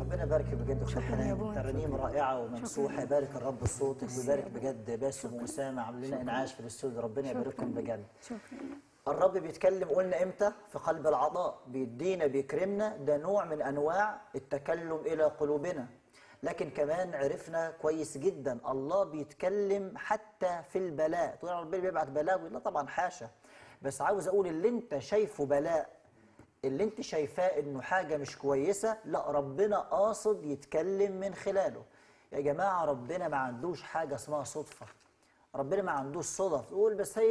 ربنا يبارك بجد اخت شكراً يا حنان أبوي. ترانيم رائعه وممسوحه شكراً. يبارك الرب صوتك ميرسي ويبارك يا بجد باسم واسامه عاملين لنا شكراً. انعاش في الاستوديو ربنا يبارككم بجد شكرا الرب بيتكلم قلنا امتى في قلب العطاء بيدينا بيكرمنا ده نوع من انواع التكلم الى قلوبنا لكن كمان عرفنا كويس جدا الله بيتكلم حتى في البلاء تقول ربنا بيبعت بلاء لا طبعا حاشا بس عاوز اقول اللي انت شايفه بلاء اللي انت شايفاه انه حاجه مش كويسه لا ربنا قاصد يتكلم من خلاله يا جماعه ربنا ما عندوش حاجه اسمها صدفه ربنا ما عندوش صدف تقول بس هي